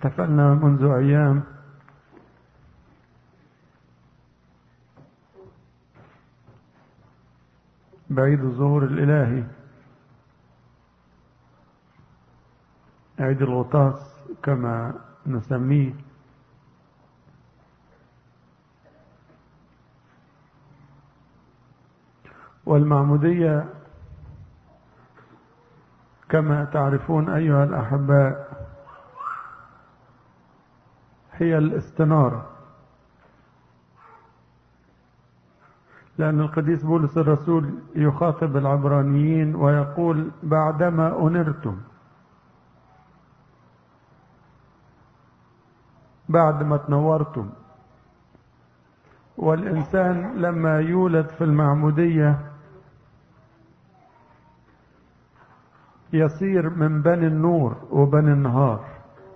احتفلنا منذ أيام بعيد الظهور الإلهي عيد الغطاس كما نسميه والمعمودية كما تعرفون أيها الأحباء هي الاستنارة لأن القديس بولس الرسول يخاطب العبرانيين ويقول بعدما أنرتم بعد ما تنورتم والإنسان لما يولد في المعمودية يصير من بني النور وبني النهار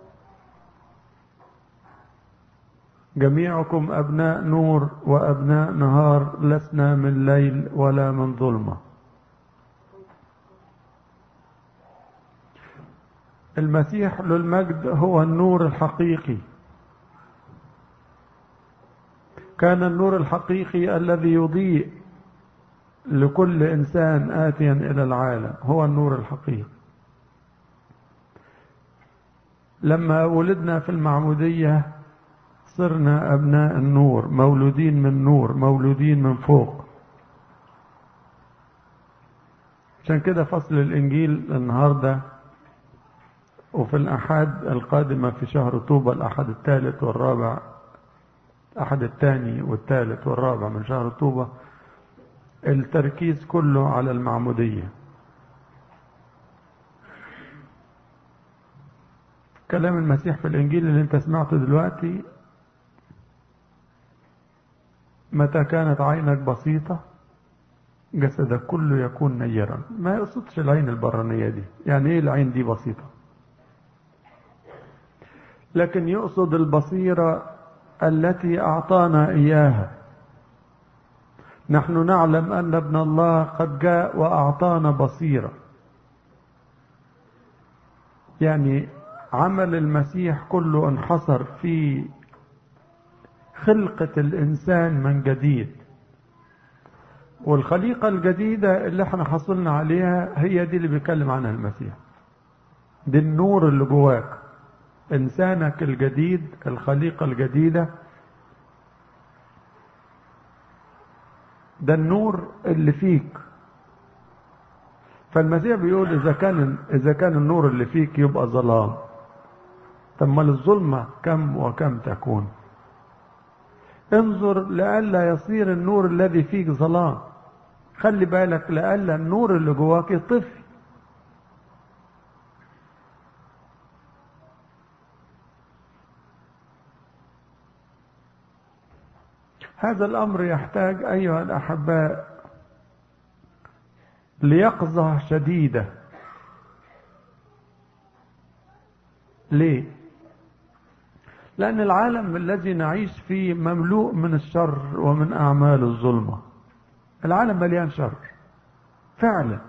جميعكم أبناء نور وأبناء نهار لسنا من ليل ولا من ظلمة المسيح للمجد هو النور الحقيقي كان النور الحقيقي الذي يضيء لكل إنسان آتيا إلى العالم هو النور الحقيقي لما ولدنا في المعمودية صرنا أبناء النور مولودين من نور مولودين من فوق عشان كده فصل الإنجيل النهاردة وفي الأحد القادمة في شهر طوبة الأحد الثالث والرابع الأحد الثاني والثالث والرابع من شهر طوبة التركيز كله على المعمودية كلام المسيح في الإنجيل اللي انت سمعته دلوقتي متى كانت عينك بسيطة جسدك كله يكون نيرا ما يقصدش العين البرانية دي يعني ايه العين دي بسيطة لكن يقصد البصيرة التي أعطانا إياها نحن نعلم أن ابن الله قد جاء وأعطانا بصيرة يعني عمل المسيح كله انحصر في خلقة الإنسان من جديد والخليقة الجديدة اللي احنا حصلنا عليها هي دي اللي بيتكلم عنها المسيح دي النور اللي جواك إنسانك الجديد الخليقة الجديدة ده النور اللي فيك فالمسيح بيقول إذا كان إذا كان النور اللي فيك يبقى ظلام طب ما الظلمة كم وكم تكون انظر لئلا يصير النور الذي فيك ظلام خلي بالك لئلا النور اللي جواك يطفي هذا الأمر يحتاج أيها الأحباء ليقظة شديدة ليه؟ لأن العالم الذي نعيش فيه مملوء من الشر ومن أعمال الظلمة العالم مليان شر فعلا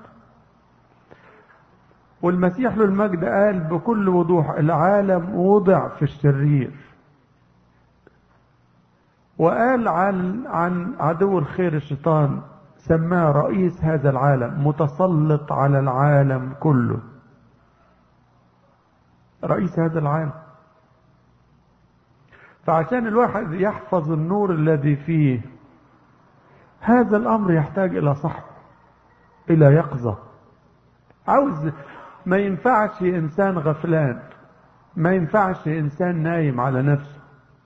والمسيح له المجد قال بكل وضوح العالم وضع في الشرير وقال عن عن عدو الخير الشيطان سماه رئيس هذا العالم متسلط على العالم كله رئيس هذا العالم فعشان الواحد يحفظ النور الذي فيه هذا الامر يحتاج الى صحو الى يقظه عاوز ما ينفعش انسان غفلان ما ينفعش انسان نايم على نفسه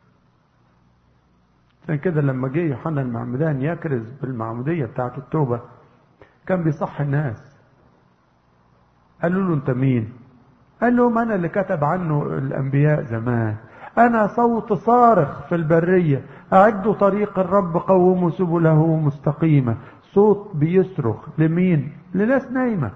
عشان كده لما جه يوحنا المعمدان يكرز بالمعمودية بتاعت التوبة كان بيصحي الناس قالوا له انت مين قال لهم انا اللي كتب عنه الانبياء زمان انا صوت صارخ في البرية اعدوا طريق الرب قوموا سبله مستقيمة صوت بيصرخ لمين لناس نايمة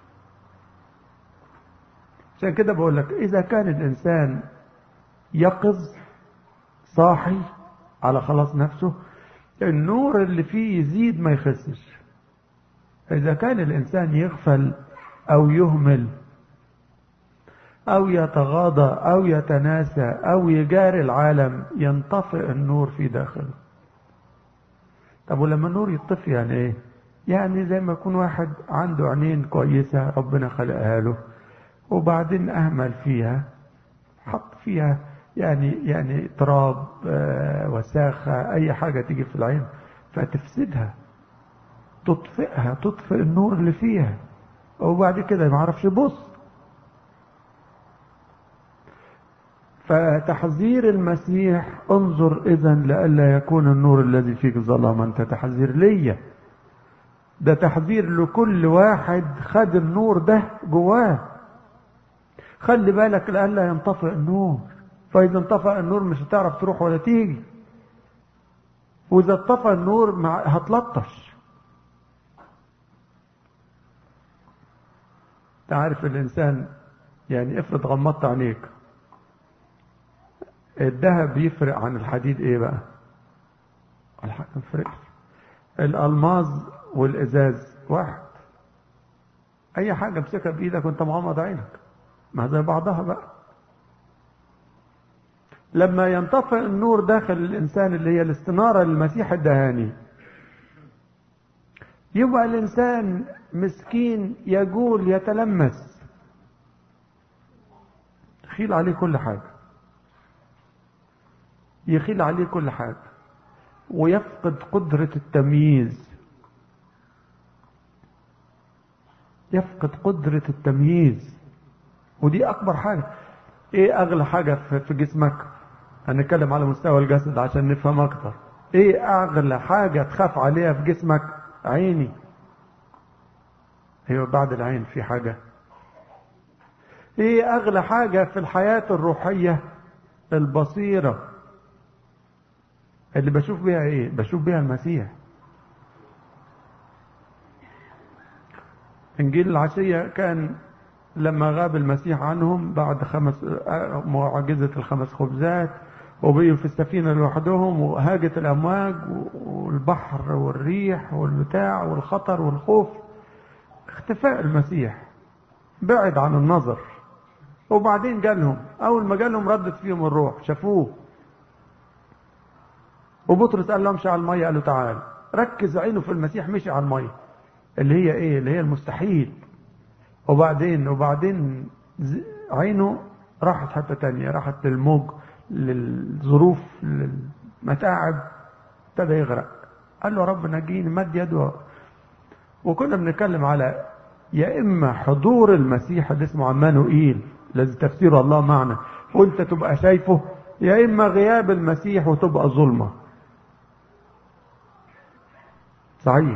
عشان كده بقول لك اذا كان الانسان يقظ صاحي على خلاص نفسه النور اللي فيه يزيد ما يخسش إذا كان الإنسان يغفل أو يهمل أو يتغاضى أو يتناسى أو يجاري العالم ينطفئ النور في داخله طب ولما النور يطفي يعني ايه يعني زي ما يكون واحد عنده عينين كويسة ربنا خلقها له وبعدين أهمل فيها حط فيها يعني يعني تراب آه، وساخة أي حاجة تيجي في العين فتفسدها تطفئها تطفئ النور اللي فيها وبعد كده ما عرفش يبص فتحذير المسيح انظر اذا لئلا يكون النور الذي فيك ظلاما انت تحذير ليا ده تحذير لكل واحد خد النور ده جواه خلي بالك لئلا ينطفئ النور فاذا انطفأ النور مش هتعرف تروح ولا تيجي واذا اطفى النور مع هتلطش تعرف الانسان يعني افرض غمضت عينيك الذهب بيفرق عن الحديد ايه بقى الحديد ما يفرقش الالماظ والازاز واحد اي حاجه امسكها بايدك وانت مغمض عينك ما زي بعضها بقى لما ينطفئ النور داخل الانسان اللي هي الاستناره للمسيح الدهاني يبقى الانسان مسكين يجول يتلمس خيل عليه كل حاجه يخيل عليه كل حاجة ويفقد قدرة التمييز يفقد قدرة التمييز ودي أكبر حاجة إيه أغلى حاجة في جسمك هنتكلم على مستوى الجسد عشان نفهم أكتر إيه أغلى حاجة تخاف عليها في جسمك عيني هي بعد العين في حاجة ايه اغلى حاجة في الحياة الروحية البصيرة اللي بشوف بيها ايه بشوف بيها المسيح انجيل العشية كان لما غاب المسيح عنهم بعد خمس معجزة الخمس خبزات وبقيوا في السفينة لوحدهم وهاجت الأمواج والبحر والريح والبتاع والخطر والخوف اختفاء المسيح بعد عن النظر وبعدين جالهم أول ما جالهم ردت فيهم الروح شافوه وبطرس قال له امشي على الميه قال له تعال ركز عينه في المسيح مشي على الميه اللي هي ايه اللي هي المستحيل وبعدين وبعدين عينه راحت حتة تانية راحت للموج للظروف للمتاعب ابتدى يغرق قال له يا رب نجيني مد يده وكنا بنتكلم على يا اما حضور المسيح اللي اسمه عمانوئيل الذي تفسيره الله معنا وانت تبقى شايفه يا اما غياب المسيح وتبقى ظلمه صحيح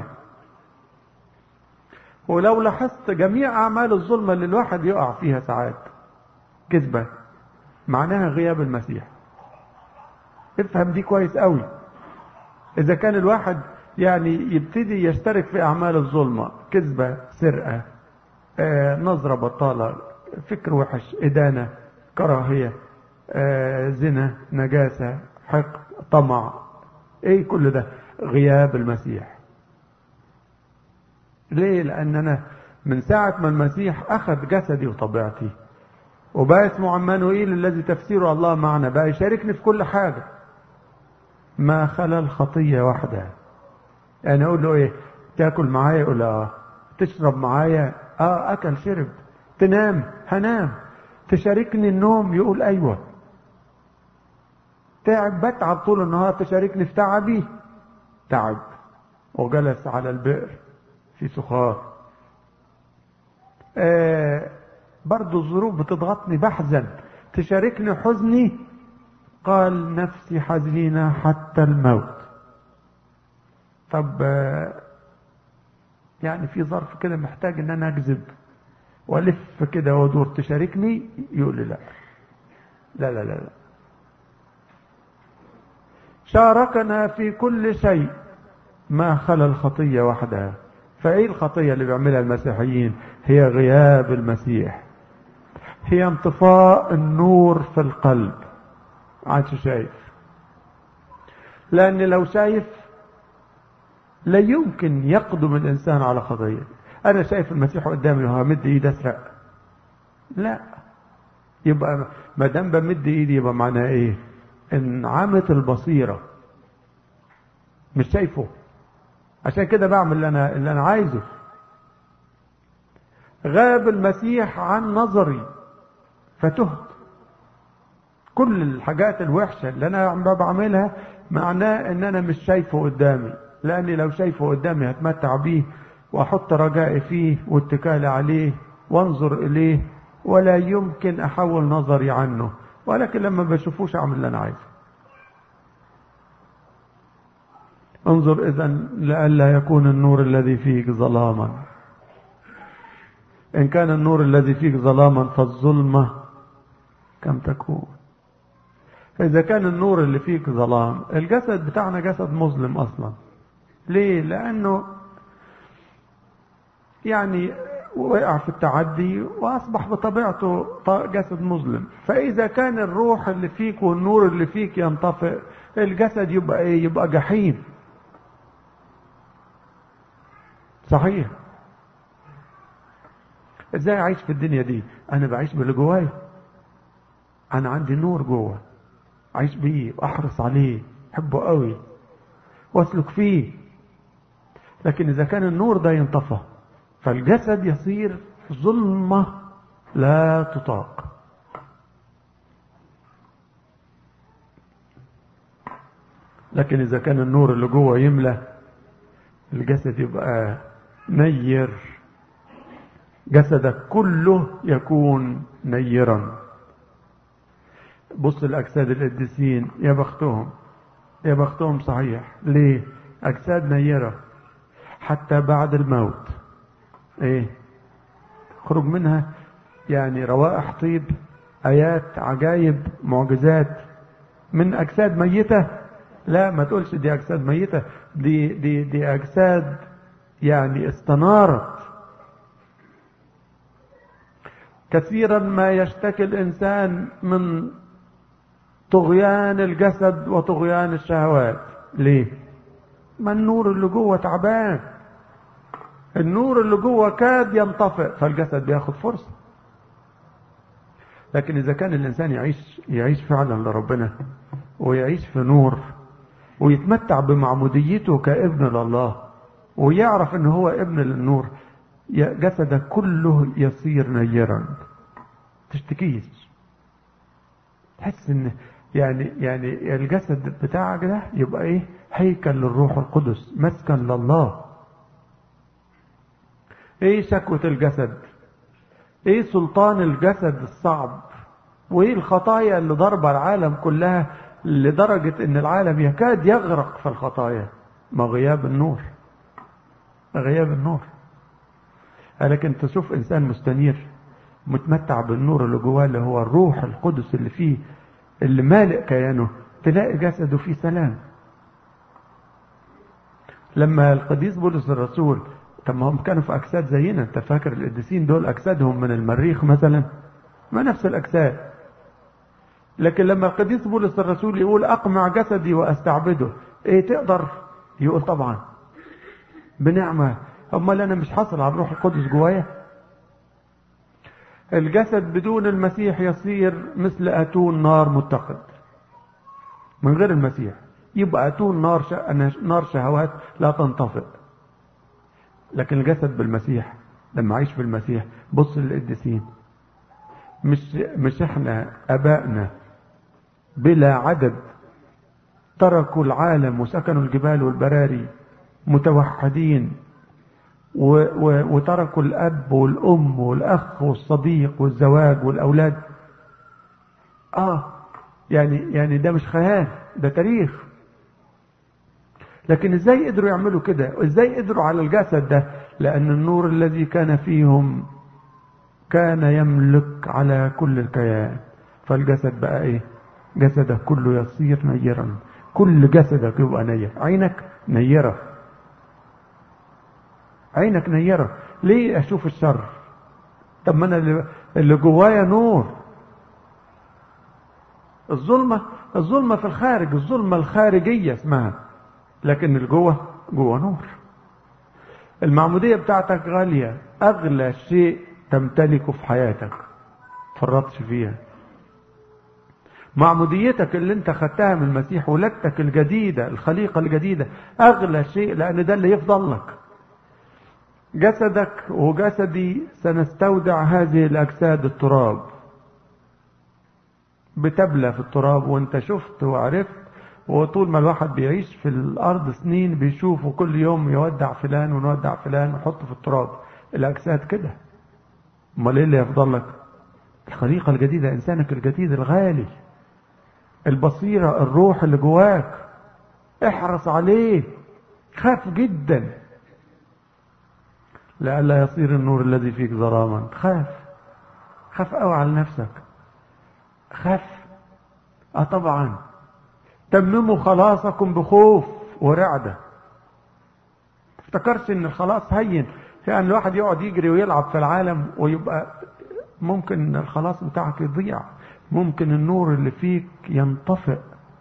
ولو لاحظت جميع أعمال الظلمة اللي الواحد يقع فيها ساعات كذبة معناها غياب المسيح افهم دي كويس قوي إذا كان الواحد يعني يبتدي يشترك في أعمال الظلمة كذبة سرقة آه، نظرة بطالة فكر وحش إدانة كراهية آه، زنا نجاسة حقد طمع ايه كل ده غياب المسيح ليه لان انا من ساعة ما المسيح اخذ جسدي وطبيعتي وبقى اسمه عمانوئيل الذي تفسيره الله معنا بقى يشاركني في كل حاجة ما خلا الخطية وحدها يعني اقول له ايه تاكل معايا يقول اه تشرب معايا اه اكل شرب تنام هنام تشاركني النوم يقول ايوه تعب بتعب طول النهار تشاركني في تعبي تعب وجلس على البئر في سخار آه برضو الظروف بتضغطني بحزن تشاركني حزني قال نفسي حزينة حتى الموت طب آه يعني في ظرف كده محتاج ان انا اكذب والف كده وادور تشاركني يقول لي لا لا لا لا, لا. شاركنا في كل شيء ما خلا الخطية وحدها فايه الخطية اللي بيعملها المسيحيين هي غياب المسيح هي انطفاء النور في القلب عادش شايف لان لو شايف لا يمكن يقدم الانسان على خطية انا شايف المسيح قدامي وهو مد ايد اسرق لا يبقى ما دام بمد ايدي يبقى معناها ايه انعمة البصيرة مش شايفه عشان كده بعمل اللي انا اللي انا عايزه غاب المسيح عن نظري فتهت كل الحاجات الوحشة اللي انا عم بعملها معناه ان انا مش شايفه قدامي لاني لو شايفه قدامي هتمتع بيه واحط رجائي فيه واتكالي عليه وانظر اليه ولا يمكن احول نظري عنه ولكن لما بشوفوش اعمل اللي انا عايزه انظر اذا لئلا يكون النور الذي فيك ظلاما ان كان النور الذي فيك ظلاما فالظلمه كم تكون إذا كان النور اللي فيك ظلام الجسد بتاعنا جسد مظلم أصلا ليه؟ لأنه يعني وقع في التعدي وأصبح بطبيعته جسد مظلم فإذا كان الروح اللي فيك والنور اللي فيك ينطفئ الجسد يبقى إيه؟ يبقى جحيم صحيح ازاي اعيش في الدنيا دي انا بعيش باللي جوايا انا عندي نور جوه عايش بيه واحرص عليه احبه قوي واسلك فيه لكن اذا كان النور ده ينطفى فالجسد يصير ظلمة لا تطاق لكن اذا كان النور اللي جوه يملى الجسد يبقى نير جسدك كله يكون نيرا بص الأجساد القديسين يا بختهم يا بختهم صحيح ليه أجساد نيرة حتى بعد الموت ايه خرج منها يعني روائح طيب آيات عجائب معجزات من أجساد ميتة لا ما تقولش دي أجساد ميتة دي دي دي أجساد يعني استنارت كثيرا ما يشتكي الإنسان من طغيان الجسد وطغيان الشهوات ليه ما النور اللي جوه تعبان النور اللي جوه كاد ينطفئ فالجسد بياخد فرصة لكن إذا كان الإنسان يعيش يعيش فعلا لربنا ويعيش في نور ويتمتع بمعموديته كابن لله ويعرف ان هو ابن للنور جسدك كله يصير نيرا تشتكيش تحس ان يعني يعني الجسد بتاعك ده يبقى ايه هيكل للروح القدس مسكن لله ايه شكوة الجسد ايه سلطان الجسد الصعب وايه الخطايا اللي ضربة العالم كلها لدرجة ان العالم يكاد يغرق في الخطايا ما غياب النور غياب النور لكن تشوف انسان مستنير متمتع بالنور اللي جواه اللي هو الروح القدس اللي فيه اللي مالئ كيانه تلاقي جسده فيه سلام لما القديس بولس الرسول طب ما هم كانوا في اجساد زينا انت فاكر القديسين دول اجسادهم من المريخ مثلا ما نفس الاجساد لكن لما القديس بولس الرسول يقول اقمع جسدي واستعبده ايه تقدر يقول طبعا بنعمه امال انا مش حاصل على الروح القدس جوايا الجسد بدون المسيح يصير مثل أتون نار متقد من غير المسيح يبقى أتون نار نار شهوات لا تنطفئ لكن الجسد بالمسيح لما عيش في المسيح بص للقديسين مش مش احنا ابائنا بلا عدد تركوا العالم وسكنوا الجبال والبراري متوحدين وتركوا الأب والأم والأخ والصديق والزواج والأولاد آه يعني يعني ده مش خيال ده تاريخ لكن ازاي قدروا يعملوا كده ازاي قدروا على الجسد ده لأن النور الذي كان فيهم كان يملك على كل الكيان فالجسد بقى ايه جسدك كله يصير نيرا كل جسدك يبقى نير عينك نيره عينك نيرة ليه اشوف الشر طب ما انا اللي جوايا نور الظلمة الظلمة في الخارج الظلمة الخارجية اسمها لكن اللي جوه جوه نور المعمودية بتاعتك غالية اغلى شيء تمتلكه في حياتك فرطش فيها معموديتك اللي انت خدتها من المسيح ولادتك الجديدة الخليقة الجديدة اغلى شيء لان ده اللي يفضل لك جسدك وجسدي سنستودع هذه الاجساد التراب بتبلى في التراب وانت شفت وعرفت وطول ما الواحد بيعيش في الارض سنين بيشوفه كل يوم يودع فلان ونودع فلان ويحطه في التراب الاجساد كده امال ايه اللي يفضل لك الخليقه الجديده انسانك الجديد الغالي البصيره الروح اللي جواك احرص عليه خاف جدا لئلا يصير النور الذي فيك ظلاما خاف خاف قوي على نفسك خاف اه طبعا تمموا خلاصكم بخوف ورعدة افتكرش ان الخلاص هين يعني الواحد يقعد يجري ويلعب في العالم ويبقى ممكن الخلاص بتاعك يضيع ممكن النور اللي فيك ينطفئ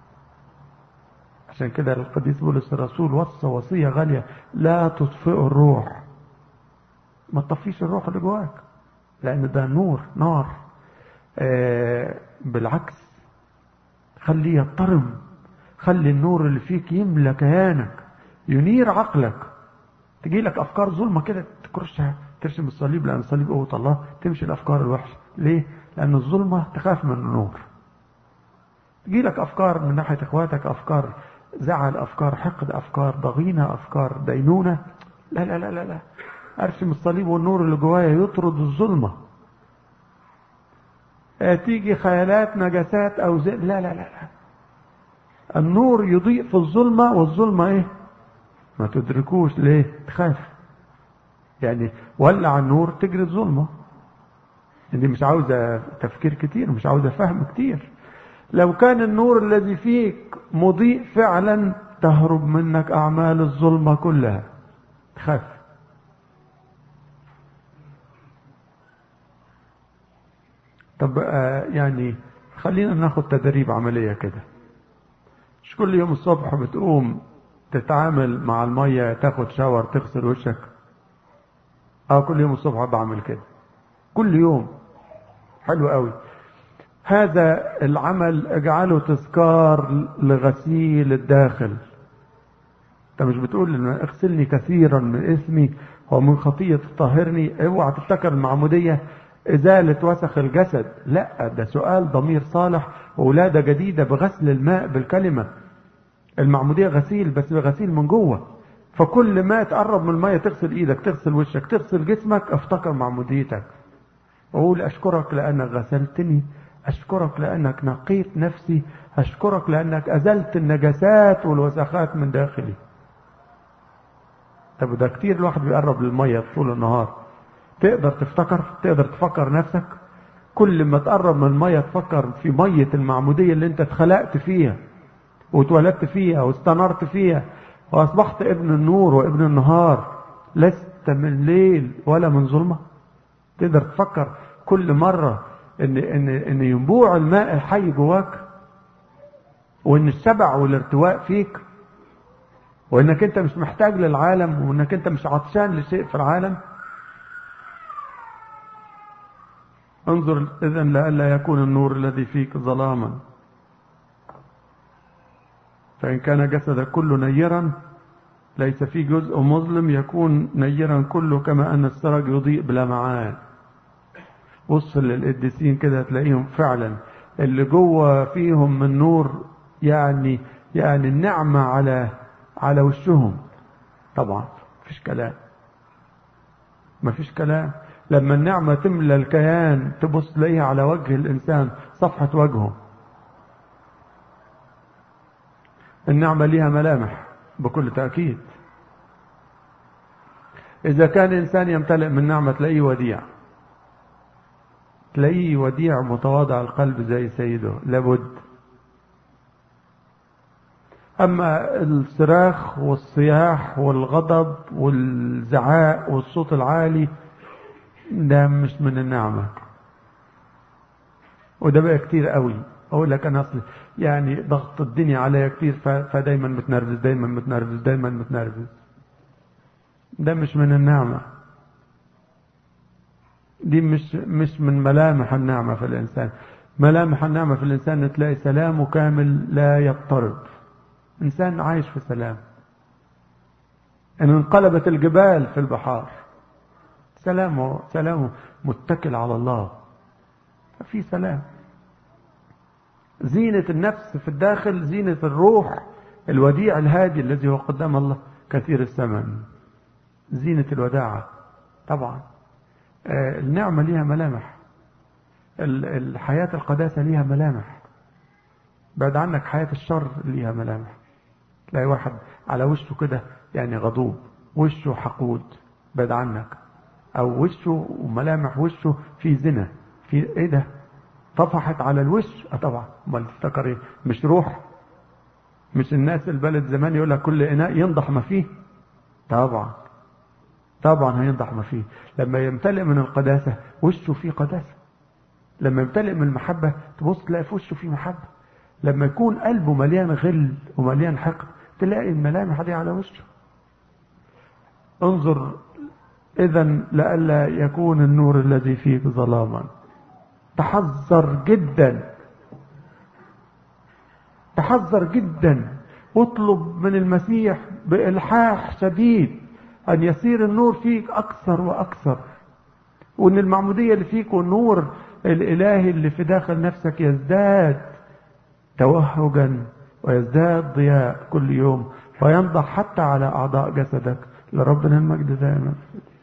عشان كده القديس بولس الرسول وصى وصية غالية لا تطفئوا الروح ما تطفيش الروح اللي جواك لان ده نور نار آه بالعكس خليه يضطرم خلي النور اللي فيك يملى كيانك ينير عقلك تجي لك افكار ظلمه كده تكرشها ترسم الصليب لان الصليب قوه الله تمشي الافكار الوحشه ليه لان الظلمه تخاف من النور تجي لك افكار من ناحيه اخواتك افكار زعل افكار حقد افكار ضغينه افكار دينونه لا لا لا لا لا ارسم الصليب والنور اللي جوايا يطرد الظلمه تيجي خيالات نجاسات او زي لا لا لا لا النور يضيء في الظلمة والظلمة ايه ما تدركوش ليه تخاف يعني ولع النور تجري الظلمة دي مش عاوزة تفكير كتير مش عاوزة فهم كتير لو كان النور الذي فيك مضيء فعلا تهرب منك أعمال الظلمة كلها تخاف طب يعني خلينا ناخد تدريب عملية كده مش كل يوم الصبح بتقوم تتعامل مع المية تاخد شاور تغسل وشك اه كل يوم الصبح بعمل كده كل يوم حلو قوي هذا العمل اجعله تذكار لغسيل الداخل انت مش بتقول ان اغسلني كثيرا من اسمي ومن خطية طهرني اوعى تفتكر المعمودية ازالة وسخ الجسد لا ده سؤال ضمير صالح وولادة جديدة بغسل الماء بالكلمة المعمودية غسيل بس غسيل من جوه فكل ما تقرب من المية تغسل ايدك تغسل وشك تغسل جسمك افتكر معموديتك اقول اشكرك لانك غسلتني اشكرك لانك نقيت نفسي اشكرك لانك ازلت النجاسات والوسخات من داخلي طب ده كتير الواحد بيقرب للمية طول النهار تقدر تفتكر تقدر تفكر نفسك كل ما تقرب من المية تفكر في مية المعمودية اللي انت اتخلقت فيها واتولدت فيها واستنرت فيها واصبحت ابن النور وابن النهار لست من ليل ولا من ظلمة تقدر تفكر كل مرة ان ان ان ينبوع الماء الحي جواك وان الشبع والارتواء فيك وانك انت مش محتاج للعالم وانك انت مش عطشان لشيء في العالم انظر اذا لئلا يكون النور الذي فيك ظلاما فان كان جسدك كله نيرا ليس في جزء مظلم يكون نيرا كله كما ان السرج يضيء بلمعان بص للقديسين كده تلاقيهم فعلا اللي جوه فيهم من نور يعني يعني النعمة على على وشهم طبعا مفيش كلام مفيش كلام لما النعمة تملى الكيان تبص تلاقيها على وجه الإنسان صفحة وجهه النعمة ليها ملامح بكل تأكيد إذا كان إنسان يمتلئ من نعمة تلاقيه وديع تلاقيه وديع متواضع القلب زي سيده لابد أما الصراخ والصياح والغضب والزعاق والصوت العالي ده مش من النعمة وده بقى كتير قوي اقول لك انا اصل يعني ضغط الدنيا عليا كتير فدايما متنرفز دايما متنرفز دايما متنرفز ده مش من النعمة دي مش مش من ملامح النعمة في الإنسان ملامح النعمة في الإنسان تلاقي سلامه كامل لا يضطرب إنسان عايش في سلام إن انقلبت الجبال في البحار سلامه سلامه متكل على الله ففي سلام زينة النفس في الداخل زينة الروح الوديع الهادي الذي هو قدام الله كثير الثمن زينة الوداعة طبعا آه النعمة ليها ملامح الحياة القداسة ليها ملامح بعد عنك حياة الشر ليها ملامح تلاقي واحد على وشه كده يعني غضوب وشه حقود بعد عنك او وشه وملامح وشه في زنا في ايه ده طفحت على الوش اه طبعا امال تفتكر ايه مش روح مش الناس البلد زمان يقول لك كل اناء ينضح ما فيه طبعا طبعا هينضح ما فيه لما يمتلئ من القداسة وشه فيه قداسة لما يمتلئ من المحبة تبص تلاقي في وشه فيه محبة لما يكون قلبه مليان غل ومليان حقد تلاقي الملامح دي على وشه انظر اذا لئلا يكون النور الذي فيك ظلاما تحذر جدا تحذر جدا اطلب من المسيح بإلحاح شديد أن يصير النور فيك أكثر وأكثر وأن المعمودية اللي فيك والنور الإلهي اللي في داخل نفسك يزداد توهجا ويزداد ضياء كل يوم فينضح حتى على أعضاء جسدك لربنا المجد دائما